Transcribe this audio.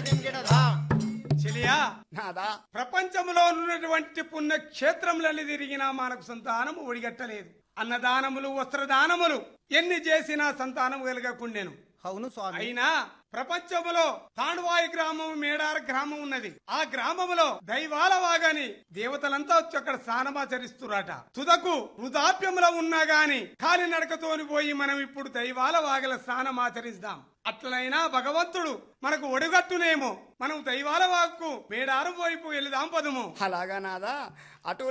చెలియా నాదా ప్రపంచంలో ఉన్నటువంటి పుణ్య క్షేత్రములని తిరిగినా మనకు సంతానము ఒడిగట్టలేదు అన్నదానములు వస్త్రదానములు ఎన్ని చేసినా సంతానం కలగకుండెను అవును స్వామి అయినా ప్రపంచములో తాండవాయి గ్రామం మేడార గ్రామం ఉన్నది ఆ గ్రామములో దైవాల వాగాని దేవతలంతా వచ్చి అక్కడ స్నానమాచరిస్తురట తుదకు వృధాప్యములో ఉన్నా గాని కాలి నడకతోని పోయి మనం ఇప్పుడు దైవాల వాగల స్నానమాచరిస్తాం అట్లనైనా భగవంతుడు మనకు ఒడిగట్టునేమో మనం దైవాల వాక్కు మేడారం వైపు వెళదాం పదము అలాగా నాదా అటు